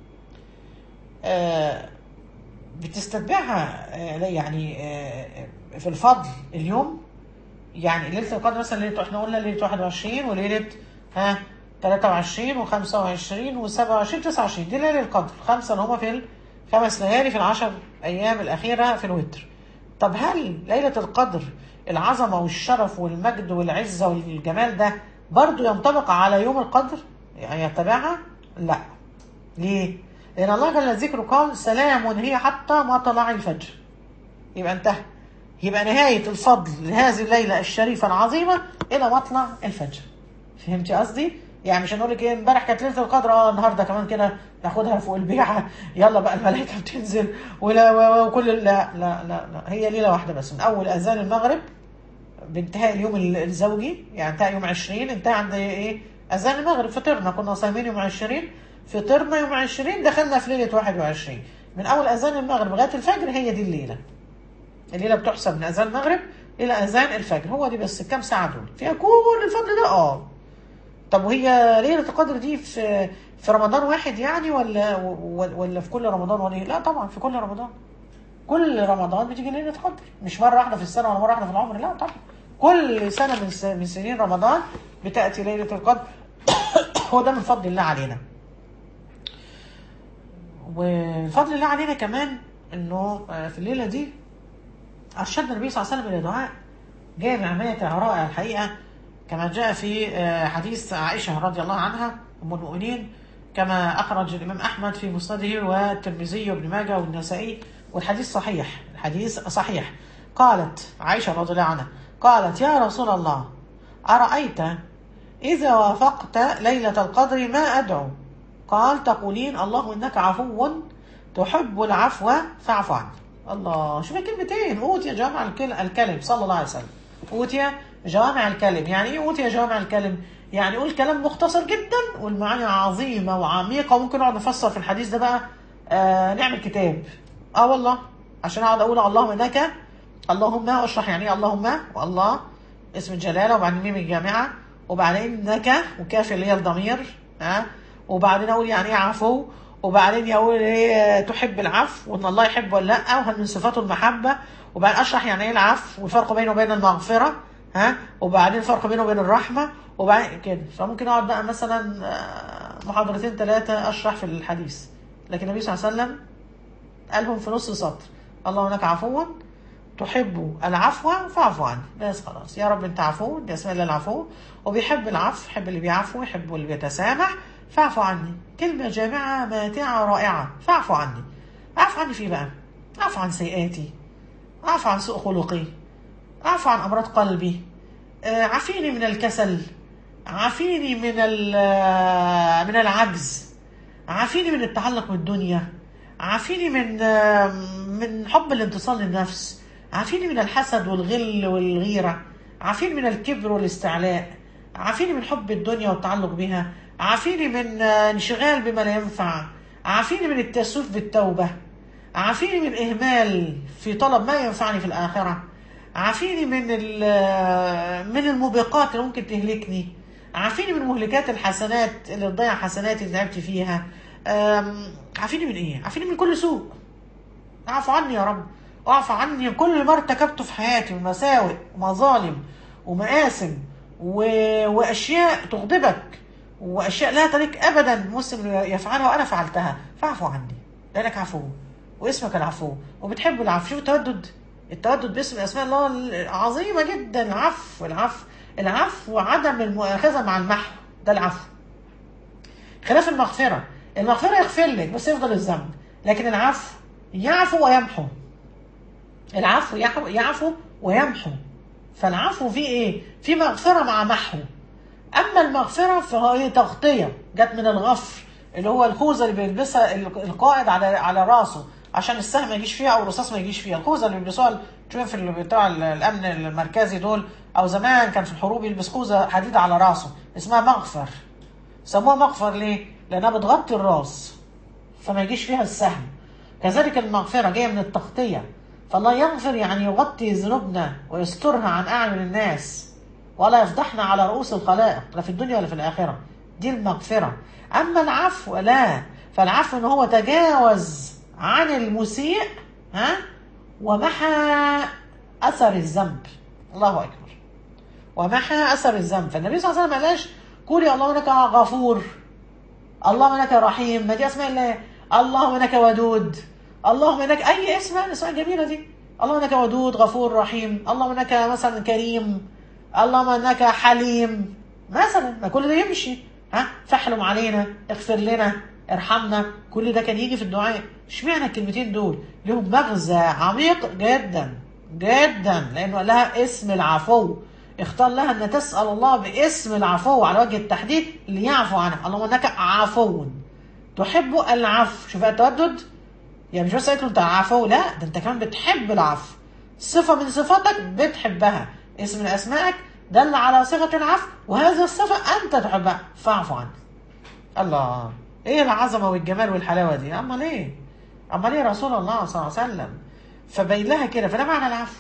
آه بتستتبعها آه يعني آه في الفضل اليوم يعني ليله القدر مثلا ليله احنا قلنا ليله 21 وليله ها 23 و25 و27 29 دي ليله القدر خمسه اللي هم في الخمس ليالي في العشر ايام الاخيره في الوتر طب هل ليله القدر العظمه والشرف والمجد والعزه والجمال ده برضو ينطبق على يوم القدر يعني يتبعها لا ليه لان الله جل ذكره قال سلام هي حتى مطلع الفجر يبقى انتهى يبقى نهاية الفضل لهذه الليلة الشريفة العظيمة إلى مطلع الفجر فهمتي قصدي؟ يعني مش هنقول لك ايه امبارح كانت ليله القدر اه النهارده كمان كده ناخدها فوق البيعه يلا بقى الملائكه بتنزل ولا و- وكل لا لا لا لا هي ليله واحده بس من اول اذان المغرب بانتهاء اليوم ال- الزوجي يعني انتهى يوم 20 انتهى عند ايه اذان المغرب فطرنا كنا صايمين يوم 20 فطرنا يوم 20 دخلنا في ليله 21 من اول اذان المغرب لغايه الفجر هي دي الليله الليله بتحسب من اذان المغرب الى اذان الفجر هو دي بس كام ساعه دول فيها كل الفضل ده اه طب وهي ليله القدر دي في في رمضان واحد يعني ولا ولا في كل رمضان ولا إيه؟ لا طبعا في كل رمضان كل رمضان بتيجي ليله قدر مش مره واحده في السنه ولا مره واحده في العمر لا طبعا كل سنه من س- من سنين رمضان بتاتي ليله القدر هو ده من فضل الله علينا وفضل الله علينا كمان انه آه، في الليله دي ارشدنا النبي صلى الله عليه وسلم الى دعاء جامع ماتع رائع الحقيقه كما جاء في آه، حديث عائشه رضي الله عنها ام المؤمنين كما اخرج الامام احمد في مسنده والترمذي وابن ماجه والنسائي والحديث صحيح الحديث صحيح قالت عائشه رضي الله عنها قالت يا رسول الله ارايت اذا وافقت ليله القدر ما ادعو قال تقولين اللهم انك عفو تحب العفو فاعف عني الله شوف كلمتين اوتي جوامع الكل- الكلم صلى الله عليه وسلم اوتي جوامع الكلم يعني ايه اوتي جوامع الكلم يعني يقول كلام مختصر جدا والمعاني عظيمه وعميقه وممكن نقعد نفسر في الحديث ده بقى آه نعمل كتاب اه والله عشان اقعد اقول اللهم انك اللهم اشرح يعني ايه اللهم والله اسم الجلاله وبعدين ميم الجامعه وبعدين انك وكاف اللي هي الضمير ها وبعدين اقول يعني ايه عفو وبعدين يقول ايه تحب العفو وان الله يحب ولا لا وهل من صفاته المحبه وبعدين اشرح يعني ايه العفو والفرق بينه وبين المغفره ها وبعدين الفرق بينه وبين الرحمه وبعدين كده فممكن اقعد بقى مثلا آه، محاضرتين ثلاثه اشرح في الحديث لكن النبي صلى الله عليه وسلم قالهم في نص سطر الله هناك عفوا تحب العفو فاعف عني بس خلاص يا رب انت عفو دي اسماء الله العفو وبيحب العفو يحب اللي بيعفو يحب اللي بيتسامح فاعف عني كلمة جامعة ماتعة رائعة فاعف عني اعفو عني في إيه بقى اعفو عن سيئاتي اعفو عن سوء خلقي اعفو عن امراض قلبي آه، عافيني من الكسل عافيني من ال- آه، من العجز عافيني من التعلق بالدنيا عافيني من آه، من حب الانتصار للنفس عافيني من الحسد والغل والغيرة عافيني من الكبر والاستعلاء عافيني من حب الدنيا والتعلق بها عافيني من آه، انشغال بما لا ينفع عافيني من التسويف بالتوبة عافيني من إهمال في طلب ما ينفعني في الآخرة عافيني من ال- من الموبقات اللي ممكن تهلكني عافيني من مهلكات الحسنات اللي تضيع حسناتي اللي تعبت فيها أم، عافيني من ايه عافيني من كل سوء اعفو عني يا رب اعف عني كل ما ارتكبته في حياتي من مساوئ ومظالم ومآثم و... واشياء تغضبك واشياء لا تليق ابدا مسلم يفعلها وانا فعلتها فاعفو عني لانك عفو واسمك العفو وبتحب العفو شوف التودد التودد باسم اسماء الله عظيمه جدا العفو العفو العفو وعدم المؤاخذه مع المحو ده العفو خلاف المغفره المغفره يغفر لك بس يفضل الذنب لكن العفو يعفو ويمحو العفو يعفو, يعفو ويمحو فالعفو فيه ايه في مغفره مع محو اما المغفره فهي تغطيه جت من الغفر اللي هو الخوذه اللي بيلبسها القائد على على راسه عشان السهم ما يجيش فيها او الرصاص ما يجيش فيها الخوذه اللي بيلبسوها تشوف اللي بتوع الامن المركزي دول او زمان كان في الحروب يلبس خوذه حديد على راسه اسمها مغفر سموها مغفر ليه لانها بتغطي الراس فما يجيش فيها السهم كذلك المغفره جايه من التغطيه فالله يغفر يعني يغطي ذنوبنا ويسترها عن اعين الناس ولا يفضحنا على رؤوس الخلائق لا في الدنيا ولا في الاخره دي المغفره اما العفو لا فالعفو ان هو تجاوز عن المسيء ها ومحى اثر الذنب الله اكبر ومحى اثر الذنب فالنبي صلى الله عليه وسلم قالش قولي اللهم انك غفور اللهم انك رحيم ما دي اسماء الله اللهم انك ودود اللهم انك اي اسم الاسماء الجميله دي اللهم انك ودود غفور رحيم اللهم انك مثلا كريم اللهم انك حليم مثلا ما كل ده يمشي ها فاحلم علينا اغفر لنا ارحمنا كل ده كان يجي في الدعاء اشمعنى الكلمتين دول لهم مغزى عميق جدا جدا لانه قال لها اسم العفو اختار لها ان تسال الله باسم العفو على وجه التحديد ليعفو عنها اللهم انك عفو تحب العفو شوف التودد يعني مش بس قلت له انت عفو لا ده انت كمان بتحب العفو صفه من صفاتك بتحبها اسم من اسمائك دل على صفه العفو وهذه الصفه انت تحبها فاعفو عنه الله ايه العظمه والجمال والحلاوه دي امال ايه امال ايه رسول الله صلى الله عليه وسلم فبين لها كده فده معنى العفو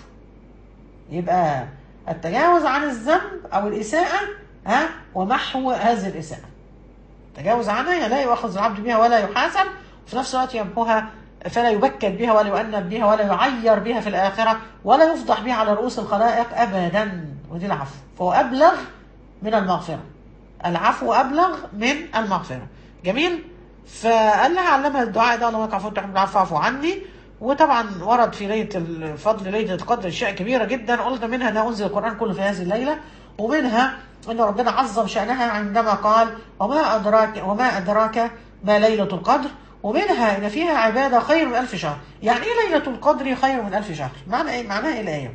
يبقى التجاوز عن الذنب او الاساءه ها ومحو هذه الاساءه تجاوز عنها لا يؤخذ العبد بها ولا يحاسب وفي نفس الوقت يمحوها فلا يبكت بها ولا يؤنب بها ولا يعير بها في الآخرة ولا يفضح بها على رؤوس الخلائق أبدا ودي العفو فهو أبلغ من المغفرة العفو أبلغ من المغفرة جميل فقال لها علمها الدعاء ده اللهم عفو تحب العفو عفو عني وطبعا ورد في ليله الفضل ليله القدر اشياء كبيره جدا قلنا منها ان انزل القران كله في هذه الليله ومنها ان ربنا عظم شانها عندما قال وما ادراك وما ادراك ما ليله القدر ومنها ان فيها عباده خير من الف شهر يعني ايه ليله القدر خير من الف شهر معنى ايه معناها ايه الايه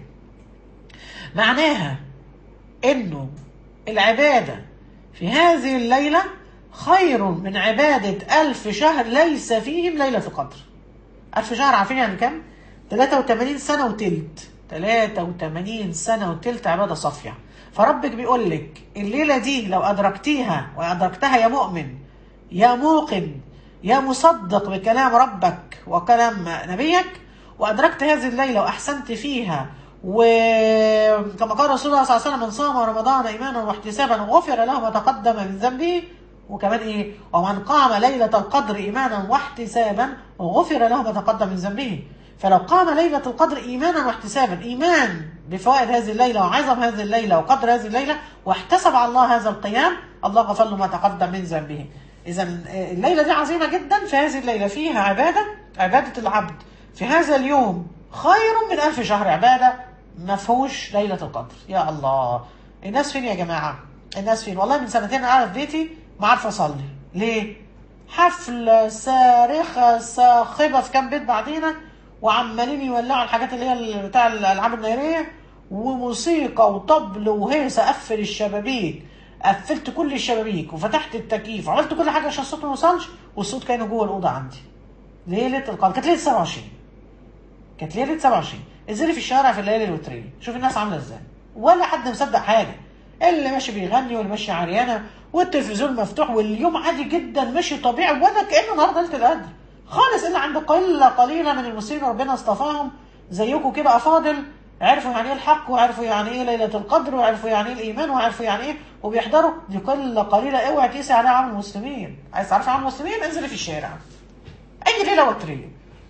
معناها انه العباده في هذه الليله خير من عبادة ألف شهر ليس فيهم ليلة القدر ألف شهر عارفين يعني كم؟ 83 سنة وتلت 83 سنة وتلت عبادة صافية فربك بيقول لك الليلة دي لو أدركتيها وأدركتها يا مؤمن يا موقن يا مصدق بكلام ربك وكلام نبيك وأدركت هذه الليلة وأحسنت فيها وكما قال رسول الله صلى الله عليه وسلم من صام رمضان إيمانا واحتسابا غفر له ما تقدم من ذنبه وكمان ايه ومن قام ليلة القدر ايمانا واحتسابا غفر له ما تقدم من ذنبه فلو قام ليلة القدر ايمانا واحتسابا ايمان بفوائد هذه الليلة وعظم هذه الليلة وقدر هذه الليلة واحتسب على الله هذا القيام الله غفر له ما تقدم من ذنبه اذا الليلة دي عظيمة جدا في هذه الليلة فيها عبادة عبادة العبد في هذا اليوم خير من ألف شهر عبادة ما فيهوش ليلة القدر يا الله الناس فين يا جماعة الناس فين والله من سنتين انا قاعد في بيتي ما عارفه اصلي ليه حفله صارخه صاخبه في كام بيت بعدينا وعمالين يولعوا الحاجات اللي هي بتاع الالعاب الناريه وموسيقى وطبل وهيصه قفل الشبابيك قفلت كل الشبابيك وفتحت التكييف وعملت كل حاجه عشان الصوت ما يوصلش والصوت كان جوه الاوضه عندي ليله القدر كانت ليله 27 كانت ليله 27 انزلي في الشارع في الليالي الوتريه شوف الناس عامله ازاي ولا حد مصدق حاجه اللي ماشي بيغني واللي ماشي عريانه والتلفزيون مفتوح واليوم عادي جدا ماشي طبيعي ولا كانه النهارده ليله القدر خالص الا عند قله قليله من المسلمين ربنا اصطفاهم زيكم كده افاضل عرفوا يعني ايه الحق وعرفوا يعني ايه ليله القدر وعرفوا يعني ايه الايمان وعرفوا يعني ايه وبيحضروا دي قله قليله اوعي تقيسي عليها عام المسلمين عايز تعرفي عام المسلمين انزلي في الشارع اي ليله وتريه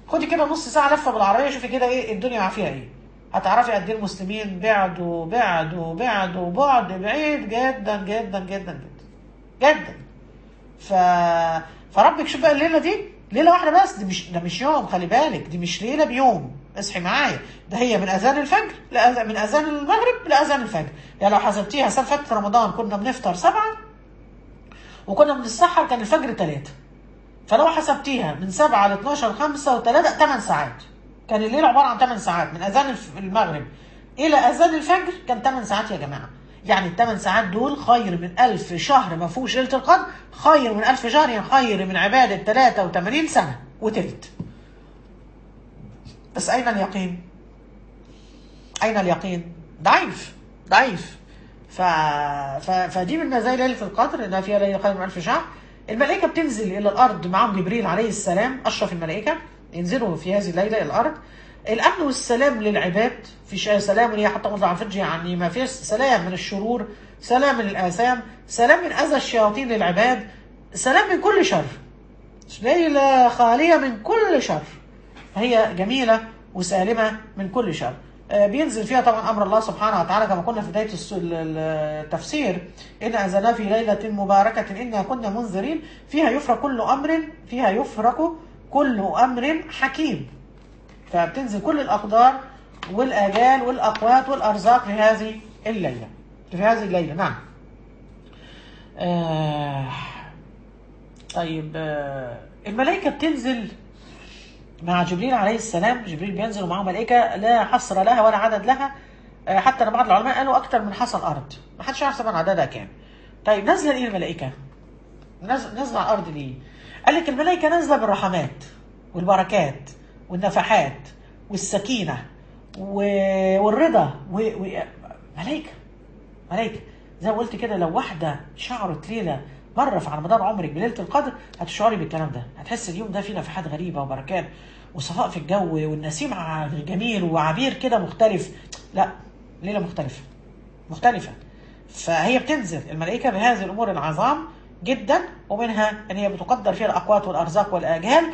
خدي كده نص ساعه لفه بالعربيه شوفي كده ايه الدنيا فيها ايه هتعرفي قد ايه المسلمين بعدوا بعدوا بعدوا بعد بعيد جدا جدا جدا جدا جدا ف فربك شوف بقى الليله دي ليله واحده بس دي مش ده مش يوم خلي بالك دي مش ليله بيوم اصحي معايا ده هي من اذان الفجر لأذان من اذان المغرب لاذان الفجر يعني لو حسبتيها سنه فاتت رمضان كنا بنفطر سبعه وكنا بنتسحر كان الفجر ثلاثه فلو حسبتيها من 7 ل 12 5 و3 8 ساعات كان الليل عباره عن 8 ساعات من اذان الف- المغرب الى اذان الفجر كان 8 ساعات يا جماعه يعني الثمان ساعات دول خير من ألف شهر ما فيهوش ليله القدر خير من ألف شهر يعني خير من عباده 83 سنه وتلت بس اين اليقين؟ اين اليقين؟ ضعيف ضعيف ف... ف... فدي من زي ليله القدر انها فيها ليله خير من ألف شهر الملائكه بتنزل الى الارض معهم جبريل عليه السلام اشرف الملائكه ينزلوا في هذه الليله الى الارض الامن والسلام للعباد في ش- سلام هي حتى مطلع الفجر يعني ما فيش سلام من الشرور سلام من الاثام سلام من اذى الشياطين للعباد سلام من كل شر ليله خاليه من كل شر هي جميلة وسالمة من كل شر آه، بينزل فيها طبعا أمر الله سبحانه وتعالى كما قلنا في بداية الس- ال- ال- التفسير إن أنزلنا في ليلة مباركة إنا كنا منذرين فيها يفرق كل أمر فيها يفرق كل أمر حكيم فبتنزل كل الأقدار والآجال والأقوات والأرزاق في هذه الليلة في هذه الليلة نعم آه طيب آه الملائكة بتنزل مع جبريل عليه السلام جبريل بينزل ومعه ملائكة لا حصر لها ولا عدد لها آه، حتى ان بعض العلماء قالوا اكتر من حصى الارض ما حدش يعرف طبعا عددها كام طيب نازله ايه الملائكه نازله نازله على الارض ليه قال لك الملائكه نازله بالرحمات والبركات والنفحات والسكينه و... والرضا و... و... ملائكه ملائكه زي ما قلت كده لو واحده شعرت ليله مره في على مدار عمرك بليله القدر هتشعري بالكلام ده هتحس اليوم ده فيه نفحات غريبه وبركات وصفاء في الجو والنسيم ع- جميل وعبير كده مختلف لا ليله مختلفه مختلفه فهي بتنزل الملائكه بهذه الامور العظام جدا ومنها ان هي بتقدر فيها الاقوات والارزاق والاجال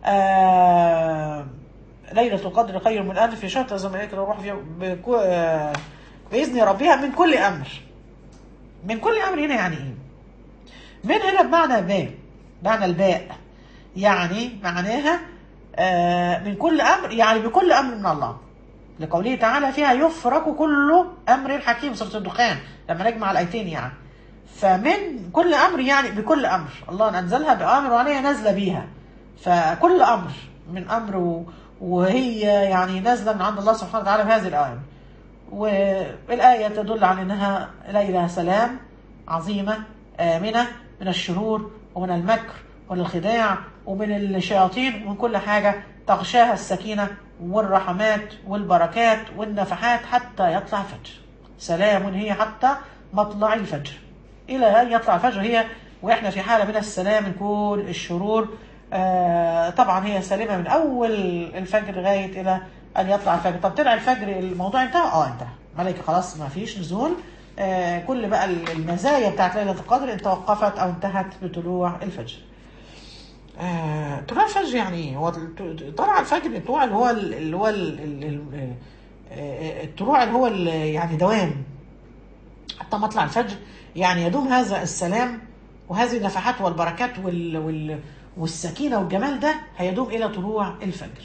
آه ليله القدر خير من الف شهر تنزل الملائكه الروح فيها بكو آه باذن ربها من كل امر من كل امر هنا يعني ايه؟ من هنا بمعنى باء معنى الباء يعني معناها آه من كل امر يعني بكل امر من الله لقوله تعالى فيها يفرق كل امر حكيم سوره الدخان لما نجمع الايتين يعني فمن كل امر يعني بكل امر الله انزلها بامر وعليها نازله بيها فكل امر من امر و- وهي يعني نازله من عند الله سبحانه وتعالى بهذه الايه والآية تدل على أنها ليلة سلام عظيمة آمنة من الشرور ومن المكر ومن الخداع ومن الشياطين ومن كل حاجة تغشاها السكينة والرحمات والبركات والنفحات حتى يطلع الفجر سلام هي حتى مطلع الفجر إلى أن يطلع الفجر هي وإحنا في حالة من السلام من كل الشرور آه طبعا هي سالمة من أول الفجر لغاية إلى أن يطلع الفجر طب طلع الفجر الموضوع انتهى؟ اه انتهى ملائكة خلاص ما فيش نزول آه كل بقى المزايا بتاعت ليلة القدر ان توقفت أو انتهت بطلوع الفجر آه، طلوع الفجر يعني ايه؟ هو طلع الفجر الطلوع اللي هو ال- اللي هو ال- ال- ال- آه، الطلوع اللي هو ال- يعني دوام حتى مطلع الفجر يعني يدوم هذا السلام وهذه النفحات والبركات وال وال والسكينه والجمال ده هيدوم الى طلوع الفجر.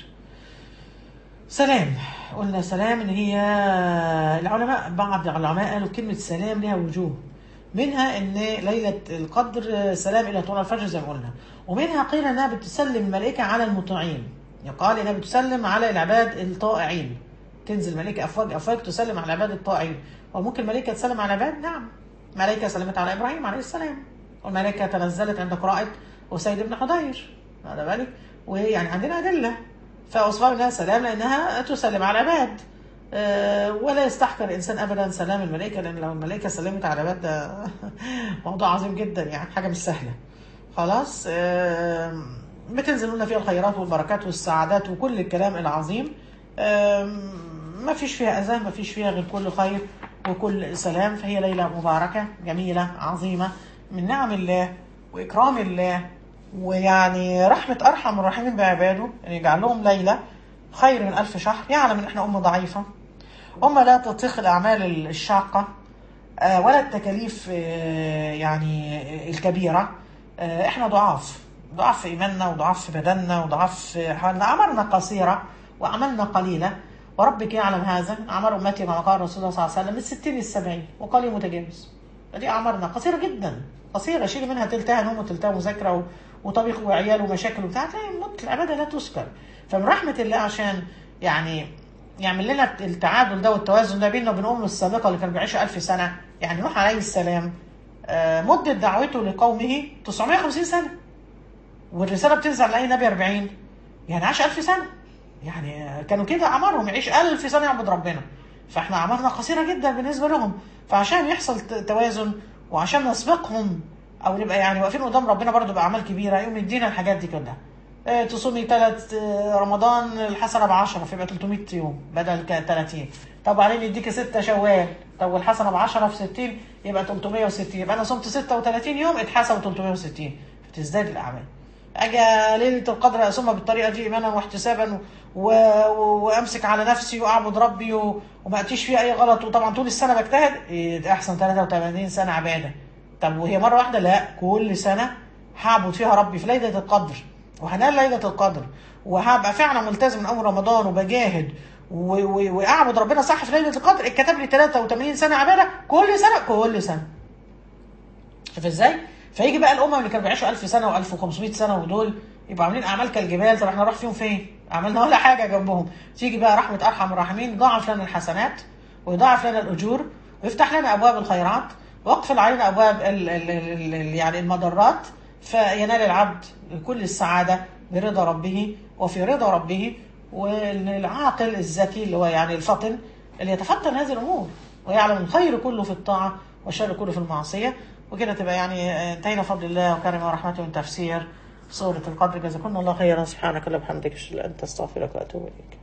سلام قلنا سلام ان هي العلماء بعض العلماء قالوا كلمه سلام لها وجوه منها ان ليله القدر سلام الى طلوع الفجر زي ما قلنا ومنها قيل انها بتسلم الملائكه على المطيعين يقال انها بتسلم على العباد الطائعين تنزل الملائكه افواج افواج تسلم على العباد الطائعين وممكن الملائكه تسلم على العباد نعم ملائكه سلمت على ابراهيم عليه السلام والملائكه تنزلت عند قراءه اسيد بن حضير هذا بالك ويعني عندنا ادله فاوصفها انها سلام لانها تسلم على العباد آه، ولا يستحقر الانسان ابدا سلام الملائكه لان لو الملائكه سلمت على العباد ده موضوع عظيم جدا يعني حاجه مش سهله خلاص آه، بتنزل لنا فيها الخيرات والبركات والسعادات وكل الكلام العظيم آم، ما فيش فيها اذى ما فيش فيها غير كل خير وكل سلام فهي ليله مباركه جميله عظيمه من نعم الله واكرام الله ويعني رحمة أرحم الراحمين بعباده أن يجعل لهم ليلة خير من ألف شهر يعلم أن إحنا أمة ضعيفة أمة لا تطيق الأعمال الشاقة آه، ولا التكاليف آه، يعني الكبيرة آه، إحنا ضعاف ضعاف في إيماننا وضعاف في بدننا وضعاف في حالنا أعمارنا قصيرة وعملنا قليلة وربك يعلم هذا أعمار أمتي كما قال رسول الله صلى الله عليه وسلم من الستين للسبعين وقليل متجاوز دي أعمارنا قصيرة جدا قصيرة شيل منها تلتها نوم وتلتها مذاكرة و- وطبيخ وعيال ومشاكل وبتاع تلاقي مت العبادة لا تذكر فمن رحمة الله عشان يعني يعمل لنا التعادل ده والتوازن ده بيننا وبين أمه السابقة اللي كانوا بيعيشوا ألف سنة يعني نوح عليه السلام آه، مدة دعوته لقومه 950 سنة والرسالة بتنزل لأي نبي 40 يعني عاش 1000 سنة يعني كانوا كده أعمارهم يعيش 1000 سنة يعبد ربنا فاحنا أعمارنا قصيرة جدا بالنسبة لهم فعشان يحصل ت- توازن وعشان نسبقهم أو نبقى يعني واقفين قدام ربنا برضه بأعمال كبيرة يقوم يدينا الحاجات دي كلها آه، تصومي ثلاث رمضان الحسنة ب 10 فيبقى 300 يوم بدل ك 30 طب وبعدين يديكي 6 شوال طب والحسنة ب 10 في 60 يبقى 360 يبقى أنا صمت 36 يوم اتحسبوا 360 فتزداد الأعمال اجي ليله القدر اصومها بالطريقه دي ايمانا واحتسابا و... و... وامسك على نفسي واعبد ربي و... وما اتيش فيه اي غلط وطبعا طول السنه بجتهد إيه، احسن 83 سنه عباده طب وهي مره واحده لا كل سنه هعبد فيها ربي في ليله القدر وهنال ليله القدر وهبقى فعلا ملتزم من اول رمضان وبجاهد و... و... واعبد ربنا صح في ليله القدر اتكتب لي 83 سنه عباده كل سنه كل سنه شوف ازاي؟ فيجي بقى الامم اللي كانوا بيعيشوا 1000 سنه و1500 سنه ودول يبقوا عاملين اعمال كالجبال طب احنا نروح فيهم فين؟ عملنا ولا حاجه جنبهم تيجي بقى رحمه ارحم الراحمين يضاعف لنا الحسنات ويضاعف لنا الاجور ويفتح لنا ابواب الخيرات ويقفل علينا ابواب ال ال ال ال يعني المضرات فينال العبد كل السعاده برضا ربه وفي رضا ربه والعاقل الذكي اللي هو يعني الفطن اللي يتفطن هذه الامور ويعلم الخير كله في الطاعه والشر كله في المعصيه وكده تبقى يعني انتهينا بفضل الله وكرمه ورحمته من تفسير سورة القدر جزاكم الله خيرا سبحانك اللهم وبحمدك اشهد ان لا اله الا انت استغفرك واتوب اليك